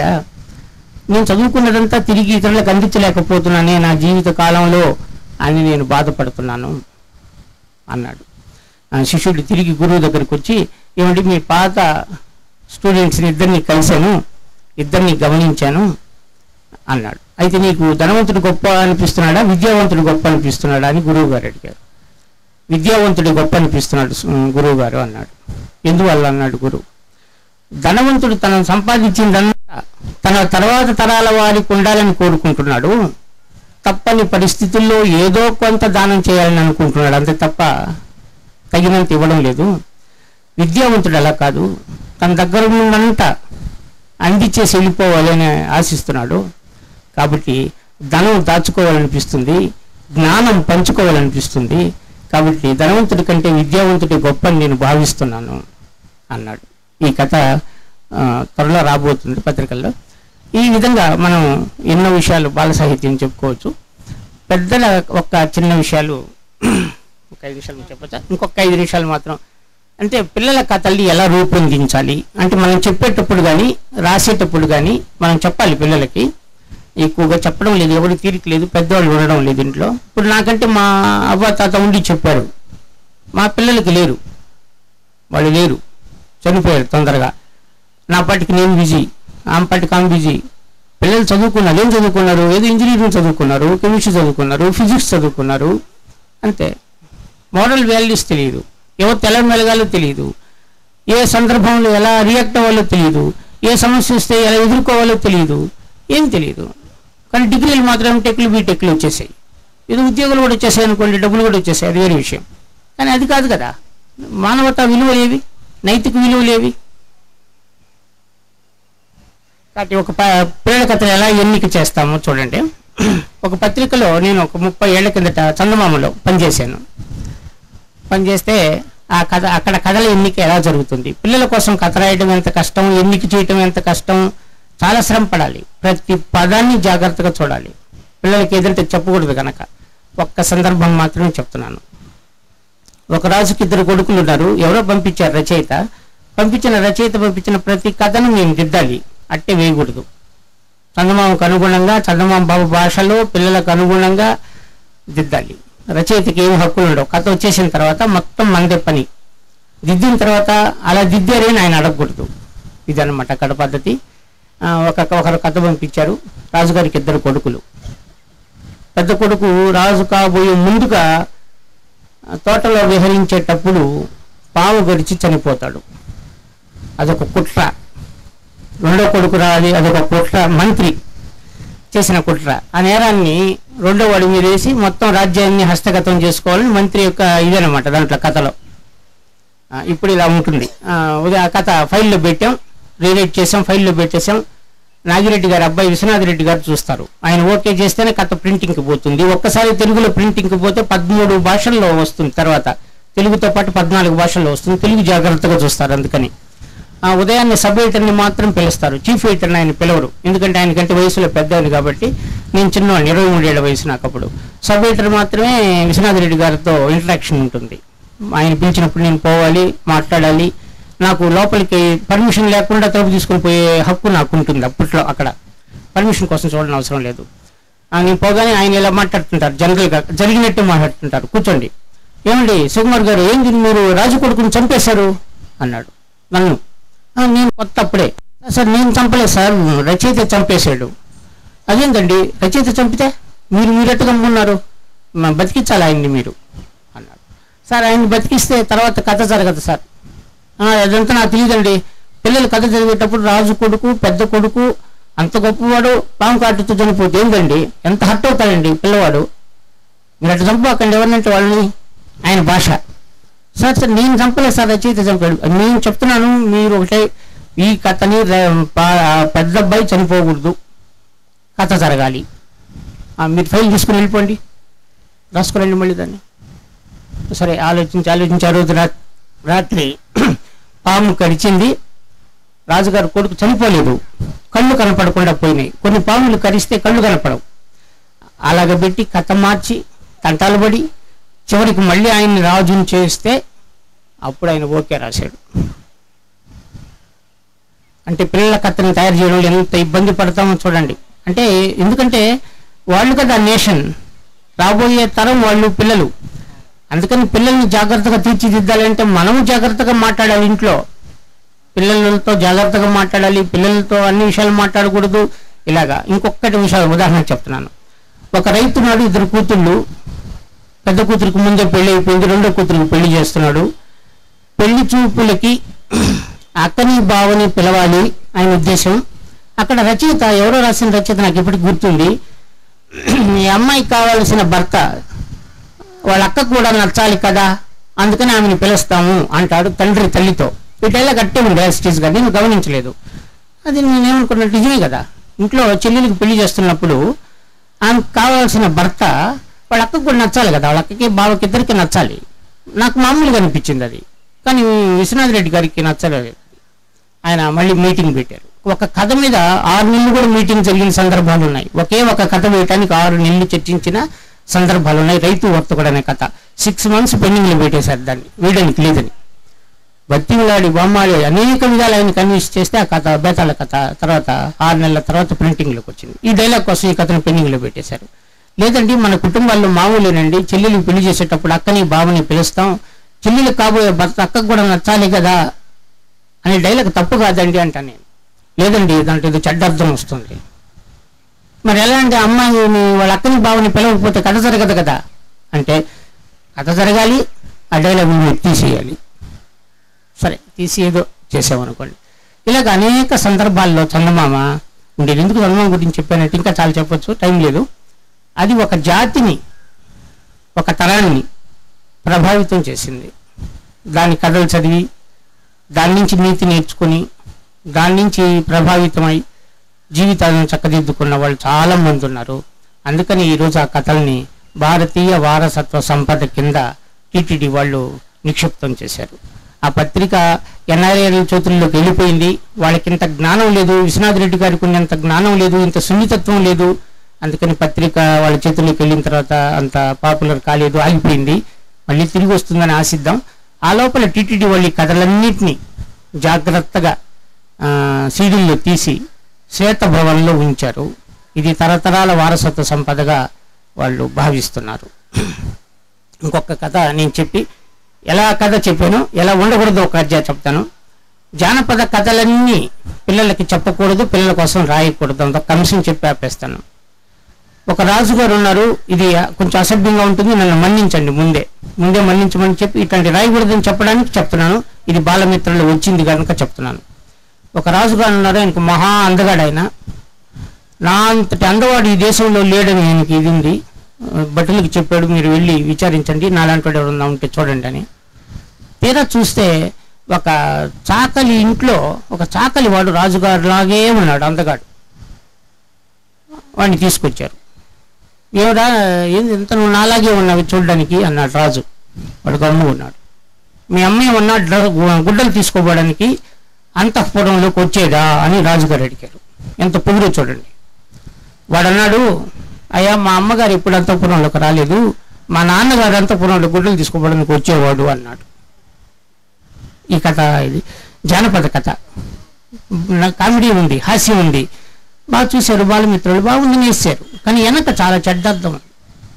నేను చదువుకున్నదంతా తిరిగి ఇతరులకు అందించలేకపోతున్నానే నా జీవిత కాలంలో అని నేను బాధపడుతున్నాను అన్నాడు ఆ శిష్యుడు తిరిగి గురువు దగ్గరికి వచ్చి ఏమంటే మీ పాత స్టూడెంట్స్ని ఇద్దరిని కలిశాను ఇద్దరిని గమనించాను అన్నాడు అయితే నీకు ధనవంతుడు గొప్ప అనిపిస్తున్నాడా విద్యావంతుడు గొప్ప అనిపిస్తున్నాడా అని గురువు గారు అడిగారు విద్యావంతుడు గొప్ప అనిపిస్తున్నాడు గురువు గారు అన్నాడు ఎందువల్ల అన్నాడు గురువు ధనవంతుడు తనను సంపాదించిందంతా తన తర్వాత తరాల వారికి ఉండాలని కోరుకుంటున్నాడు తప్పని పరిస్థితుల్లో ఏదో కొంత దానం చేయాలని అనుకుంటున్నాడు అంతే తప్ప తగినంత ఇవ్వడం లేదు విద్యావంతుడు అలా కాదు తన దగ్గర ఉన్నంతా అందించేసి వెళ్ళిపోవాలని ఆశిస్తున్నాడు కాబట్టి ధనం దాచుకోవాలనిపిస్తుంది జ్ఞానం పంచుకోవాలనిపిస్తుంది కాబట్టి ధనవంతుడి కంటే విద్యావంతుడి గొప్ప అని నేను భావిస్తున్నాను అన్నాడు ఈ కథ ఆ, త్వరలో రాబోతుంది పత్రికల్లో ఈ విధంగా మనం ఎన్నో విషయాలు బాల సాహిత్యం చెప్పుకోవచ్చు పెద్దల ఒక చిన్న విషయాలు ఒక ఐదు నిమిషాలు చెప్పచ్చా ఇంకొక ఐదు నిమిషాలు మాత్రం అంటే పిల్లల కథల్ని ఎలా రూపొందించాలి అంటే మనం చెప్పేటప్పుడు కానీ రాసేటప్పుడు కానీ మనం చెప్పాలి పిల్లలకి ఎక్కువగా చెప్పడం లేదు ఎవరికి తీరిక లేదు పెద్దవాళ్ళు ఉండడం లేదు ఇంట్లో ఇప్పుడు నాకంటే మా అవ్వ తాత ఉండి చెప్పారు మా పిల్లలకి లేరు వాళ్ళు లేరు చనిపోయారు తొందరగా నా పాటికి నేను బిజీ ఆమె పాటికి ఆమె బిజీ పిల్లలు చదువుకున్నారు ఏం చదువుకున్నారు ఏదో ఇంజనీరింగ్ చదువుకున్నారు కెమిస్ట్రీ చదువుకున్నారు ఫిజిక్స్ చదువుకున్నారు అంతే మోరల్ వాల్యూస్ తెలియదు ఎవరు తెల మెలగాలో తెలియదు ఏ సందర్భంలో ఎలా రియాక్ట్ అవ్వాలో తెలియదు ఏ సమస్య వస్తే ఎలా ఎదుర్కోవాలో తెలియదు ఏం తెలియదు కానీ డిగ్రీలు మాత్రం టెక్లు బీటెక్లు వచ్చేసాయి ఇది ఉద్యోగాలు కూడా వచ్చేసాయి అనుకోండి డబ్బులు కూడా వచ్చేసాయి అది వేరే విషయం కానీ అది కాదు కదా మానవతా విలువలేవి నైతిక విలువలేవి కాబట్టి ఒక ప- పిల్లల కథలు ఎలా ఎన్నిక చేస్తామో చూడండి ఒక పత్రికలో నేను ఒక ముప్పై ఏళ్ల కిందట చందమామలో పనిచేశాను పనిచేస్తే ఆ కథ అక్కడ కథల ఎన్నిక ఎలా జరుగుతుంది పిల్లల కోసం కథ రాయడం ఎంత కష్టం ఎన్నిక చేయటం ఎంత కష్టం చాలా శ్రమ పడాలి ప్రతి పదాన్ని జాగ్రత్తగా చూడాలి పిల్లలకి ఏదంటే చెప్పకూడదు కనుక ఒక్క సందర్భం మాత్రమే చెప్తున్నాను ఒక రాజుకి ఇద్దరు కొడుకులు ఉన్నారు ఎవరో పంపించారు రచయిత పంపించిన రచయిత పంపించిన ప్రతి కథను మేము దిద్దాలి అట్టే వేయకూడదు చందమామకు అనుగుణంగా చందమామ బాబు భాషలో పిల్లలకు అనుగుణంగా దిద్దాలి రచయితకి ఏమి హక్కులు ఉండవు కథ వచ్చేసిన తర్వాత మొత్తం మనదే పని దిద్దిన తర్వాత అలా దిద్దారే అని ఆయన అడగకూడదు ఇదన్నమాట కథ పద్ధతి ఆ, ఒక ఒకరు కథ పంపించారు రాజుగారికి ఇద్దరు కొడుకులు పెద్ద కొడుకు రాజు కాబోయే ముందుగా ఆ, తోటలో విహరించేటప్పుడు పాము గడిచి చనిపోతాడు అదొక కుట్ర రెండో కొడుకు రాలి అదొక కుట్ర మంత్రి చేసిన కుట్ర ఆ నేరాన్ని రెండో వాడి మీద వేసి మొత్తం రాజ్యాన్ని హస్తగతం చేసుకోవాలని మంత్రి యొక్క ఇదనమాట దాంట్లో కథలో ఆ, ఇప్పుడు ఇలా ఉంటుంది ఆ, ఉదయం ఆ కథ ఫైల్లో పెట్టాం రీరైట్ చేసాం ఫైల్లో పెట్టేసాం నాగిరెడ్డి గారు అబ్బాయి విశ్వనాథ్ రెడ్డి గారు చూస్తారు ఆయన ఓకే చేస్తేనే కథ ప్రింటింగ్కి పోతుంది ఒక్కసారి తెలుగులో ప్రింటింగ్కి పోతే పదమూడు భాషల్లో వస్తుంది తర్వాత తెలుగుతో పాటు పద్నాలుగు భాషల్లో వస్తుంది తెలుగు జాగ్రత్తగా చూస్తారు అందుకని ఆ ఉదయాన్నే సబ్ ఎడిటర్ని మాత్రం పిలుస్తారు చీఫ్ ఎడిటర్ని ఆయన పిలవరు ఎందుకంటే ఆయనకంటే వయసులో పెద్దవాడిని కాబట్టి నేను చిన్నవాడిని ఇరవై మూడేళ్ల వయసు నాకు అప్పుడు సబ్ ఎడిటర్ మాత్రమే విశ్వనాథ్ రెడ్డి గారితో ఇంటరాక్షన్ ఉంటుంది ఆయన పిలిచినప్పుడు నేను పోవాలి మాట్లాడాలి నాకు లోపలికి పర్మిషన్ లేకుండా తలుపు తీసుకుని పోయే హక్కు నాకు ఉంటుంది అప్పట్లో అక్కడ పర్మిషన్ కోసం చూడడం అవసరం లేదు ఆ, నేను పోగానే ఆయన ఇలా మాట్లాడుతుంటారు జనరల్గా జరిగినట్టే మాట్లాడుతుంటారు కూర్చోండి ఏమండి సుకుమార్ గారు ఏంది మీరు రాజు కొడుకుని చంపేశారు అన్నాడు నన్ను "ఆ, నేను కొత్త అప్పుడే సార్ నేను చంపలేదు సార్ రచయిత చంపేశాడు అదేంటండి రచయిత చంపితే మీరు మీరెట్టు గమ్మున్నారు మ- బతికించాలి ఆయన్ని మీరు అన్నాడు సార్ ఆయన్ని బతికిస్తే తర్వాత కథ జరగదు సార్ "ఆ, అదంతా నాకు తెలియదండి పిల్లలు కథ చదివేటప్పుడు రాజు కొడుకు పెద్ద కొడుకు అంత గొప్పవాడు పాము కాటుతో చనిపోతే ఏంటండి ఎంత హర్ట్ అవుతాడండి పిల్లవాడు మీరు అట్లా చంపకండి ఎవరినంటే వాళ్ళని ఆయన భాష సార్ సార్ నేను చంపలేదు సార్ రచయిత చంపాడు నేను చెప్తున్నాను మీరు ఒకటే ఈ కథని ర- పా- ఆ పెద్ద అబ్బాయి చనిపోకూడదు కథ జరగాలి ఆ, మీరు ఫైల్ తీసుకుని వెళ్ళిపోండి రాసుకురండి మళ్ళీ దాన్ని సరే ఆలోచించి ఆలోచించి ఆ రోజు రా- రాత్రి పాము కరిచింది రాజుగారు కొడుకు చనిపోలేదు కళ్ళు కనపడకుండా పోయినాయి కొన్ని పాములు కరిస్తే కళ్ళు కనపడవు అలాగ పెట్టి కథ మార్చి తంటాలు పడి చివరికి మళ్ళీ ఆయన్ని రాజుని చేస్తే అప్పుడు ఆయన ఓకే రాశాడు అంటే పిల్లల కథను తయారు చేయడంలో ఎంత ఇబ్బంది పడతామో చూడండి అంటే ఎందుకంటే వాళ్ళు కదా నేషన్ రాబోయే తరం వాళ్ళు పిల్లలు అందుకని పిల్లల్ని జాగ్రత్తగా తీర్చిదిద్దాలంటే మనము జాగ్రత్తగా మాట్లాడాలి ఇంట్లో పిల్లలతో జాగ్రత్తగా మాట్లాడాలి పిల్లలతో అన్ని విషయాలు మాట్లాడకూడదు ఇలాగా ఇంకొకటి విషయాలు ఉదాహరణ చెప్తున్నాను ఒక రైతు నాడు ఇద్దరు కూతుళ్ళు పెద్ద కూతురికి ముందే పెళ్లి అయిపోయింది రెండో కూతురికి పెళ్లి చేస్తున్నాడు పెళ్లి చూపులకి అక్కని బావని పిలవాలి ఆయన ఉద్దేశం అక్కడ రచయిత ఎవరో రాసిన రచయిత నాకు ఇప్పటికి గుర్తుంది ఈ అమ్మాయికి కావాల్సిన భర్త వాళ్ళ అక్క కూడా నచ్చాలి కదా అందుకని ఆమెను పిలుస్తాము అంటాడు తండ్రి తల్లితో వీటెల్లా గట్టి ఉంది యాస్టీస్గా నేను గమనించలేదు అది నేనేమనుకున్నా నిజమే కదా ఇంట్లో చెల్లెలికి పెళ్లి చేస్తున్నప్పుడు ఆమెకు కావాల్సిన భర్త వాళ్ళ అక్కకు కూడా నచ్చాలి కదా వాళ్ళ అక్కకి బావకి ఇద్దరికి నచ్చాలి నాకు మామూలుగా అనిపించింది అది కానీ విశ్వనాథ్ రెడ్డి గారికి నచ్చలేదు ఆయన మళ్ళీ మీటింగ్ పెట్టారు ఒక కథ మీద ఆరు నెలలు కూడా మీటింగ్ జరిగిన సందర్భాలు ఉన్నాయి ఒకే ఒక కథ వేయటానికి ఆరు నెలలు చర్చించిన సందర్భాలు ఉన్నాయి రైతు వర్తకుడు అనే కథ సిక్స్ మంత్స్ పెండింగ్లో పెట్టేశారు దాన్ని వేయడానికి లేదని బతిమిలాడి బొమ్మాలి అనేక విధాలు ఆయన కన్విన్స్ చేస్తే ఆ కథ బేతాళ కథ తర్వాత ఆరు నెలల తర్వాత ప్రింటింగ్లోకి వచ్చింది ఈ డైలాగ్ కోసం ఈ కథను పెండింగ్లో పెట్టేశారు లేదండి మన కుటుంబాల్లో మామూలేనండి చెల్లెలు పెళ్లి చేసేటప్పుడు అక్కని బావని పిలుస్తాం చెల్లెలు కాబోయే భర్త అక్కకు కూడా నచ్చాలి కదా అనే డైలాగ్ తప్పు కాదండి అంటాను నేను లేదండి దాంట్లో ఏదో చెడ్డ అర్థం వస్తుంది మరి ఎలా అంటే అమ్మాయిని వాళ్ళ అక్కని బావని పిలవకపోతే కథ జరగదు కదా అంటే కథ జరగాలి ఆ డైలాగ్ మీరు తీసేయాలి సరే తీసి ఏదో చేసామనుకోండి ఇలాగ అనేక సందర్భాల్లో చందమామ ఉండేది ఎందుకు చందమామ గురించి చెప్పానంటే ఇంకా చాలా చెప్పొచ్చు టైం లేదు అది ఒక జాతిని ఒక తరాన్ని ప్రభావితం చేసింది దాని కథలు చదివి దాని నుంచి నీతి నేర్చుకుని దాని నుంచి ప్రభావితమై జీవితాలను చక్కదిద్దుకున్న వాళ్ళు చాలా మంది ఉన్నారు అందుకని ఈరోజు ఆ కథల్ని భారతీయ వారసత్వ సంపద కింద టీటీడీ వాళ్ళు నిక్షిప్తం చేశారు ఆ పత్రిక ఎన్ఆర్ఐల చేతుల్లోకి వెళ్ళిపోయింది వాళ్ళకి ఇంత జ్ఞానం లేదు విశ్వనాథ్ రెడ్డి గారికి ఉన్నంత జ్ఞానం లేదు ఇంత సున్నితత్వం లేదు అందుకని పత్రిక వాళ్ళ చేతుల్లోకి వెళ్ళిన తర్వాత అంత పాపులర్ కాలేదు ఆగిపోయింది మళ్ళీ తిరిగి వస్తుందని ఆశిద్దాం ఆ లోపల టీటీడీ వాళ్ళు ఈ కథలన్నింటినీ జాగ్రత్తగా ఆ, సీడీల్లో తీసి శ్వేతభవన్లో ఉంచారు ఇది తరతరాల వారసత్వ సంపదగా వాళ్ళు భావిస్తున్నారు ఇంకొక కథ నేను చెప్పి ఎలా కథ చెప్పాను ఎలా ఉండకూడదు ఒక అధ్యాయం చెప్తాను జానపద కథలన్నీ పిల్లలకి చెప్పకూడదు పిల్లల కోసం రాయకూడదు అంత కంశం చెప్పి ఆపేస్తాను ఒక రాజుగారు ఉన్నారు ఇది కొంచెం అసభ్యంగా ఉంటుంది నన్ను మన్నించండి ముందే ముందే మన్నించమని చెప్పి ఇట్లాంటి రాయకూడదని చెప్పడానికి చెప్తున్నాను ఇది బాలమిత్రులు వచ్చింది కనుక చెప్తున్నాను ఒక రాజుగారు ఉన్నారు ఆయనకు మహా అందగాడు ఆయన నా అంతటి అందవాడు ఈ దేశంలో లేడని ఆయనకి ఇది ఉంది భటులకు చెప్పాడు మీరు వెళ్ళి విచారించండి నాలాంటి వాడు ఎవరన్నా ఉంటే చూడండి అని తీరా చూస్తే ఒక చాకలి ఇంట్లో ఒక చాకలి వాడు రాజుగారు లాగే ఉన్నాడు అందగాడు వాడిని తీసుకొచ్చారు ఏమిరా ఏంది ఇంత నువ్వు నాలాగే ఉన్నావు చూడడానికి అన్నాడు రాజు వాడు గమ్ము ఉన్నాడు మీ అమ్మాయి ఉన్న గుడ్డలు తీసుకోపోవడానికి అంతఃపురంలోకి వచ్చేదా అని రాజుగారు అడిగారు ఎంత పొగురు చూడండి వాడు అన్నాడు అయ్యా మా అమ్మగారు ఇప్పుడు అంతఃపురంలోకి రాలేదు మా నాన్నగారు అంతఃపురంలో గుడ్డలు తీసుకోవడానికి వచ్చేవాడు అన్నాడు ఈ కథ ఇది జానపద కథ నా కామెడీ ఉంది హాస్యం ఉంది బాగా చూశారు బాలమిత్రులు బాగుందని వేసారు కానీ వెనక చాలా చెడ్డ అర్థం ఉంది.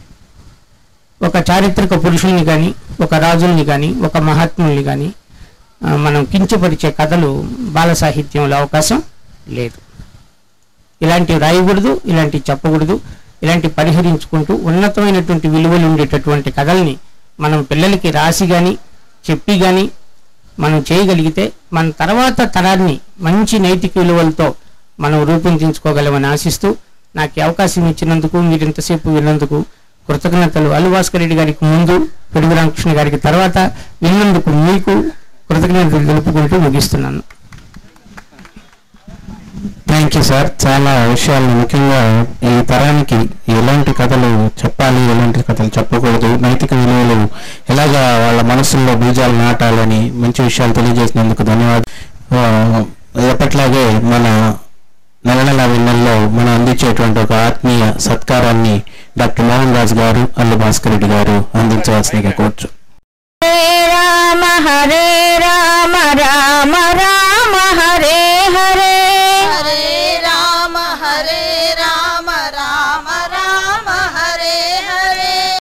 ఒక చారిత్రక పురుషుల్ని కానీ ఒక రాజుల్ని కానీ ఒక మహాత్ముల్ని కానీ ఆ, మనం కించపరిచే కథలు బాల సాహిత్యంలో అవకాశం లేదు ఇలాంటివి రాయకూడదు ఇలాంటివి చెప్పకూడదు ఇలాంటి పరిహరించుకుంటూ ఉన్నతమైనటువంటి విలువలు ఉండేటటువంటి కథల్ని మనం పిల్లలకి రాసి కానీ చెప్పి కానీ మనం చేయగలిగితే మన తర్వాత తరాన్ని మంచి నైతిక విలువలతో మనం రూపొందించుకోగలమని ఆశిస్తూ నాకు ఈ అవకాశం ఇచ్చినందుకు మీరు ఇంతసేపు విన్నందుకు కృతజ్ఞతలు అల్లు భాస్కర్ రెడ్డి గారికి ముందు పిడుగు రామకృష్ణ గారికి తర్వాత విన్నందుకు మీకు కృతజ్ఞతలు తెలుపుకుంటూ ముగిస్తున్నాను థ్యాంక్ యూ సార్ చాలా విషయాలు ముఖ్యంగా ఈ తరానికి ఎలాంటి కథలు చెప్పాలి ఎలాంటి కథలు చెప్పకూడదు నైతిక విలువలు ఎలాగా వాళ్ళ మనసుల్లో బీజాలు నాటాలని మంచి విషయాలు తెలియజేసినందుకు ధన్యవాదాలు ఎప్పట్లాగే మన నెల నెల విన్నల్లో మనం అందించేటువంటి ఒక ఆత్మీయ సత్కారాన్ని డాక్టర్ మోహన్ రాజు గారు అల్లు భాస్కర్ రెడ్డి గారు అందించవలసిందిగా కోరుచు హరే రామ హరే రామ రామ రామ హరే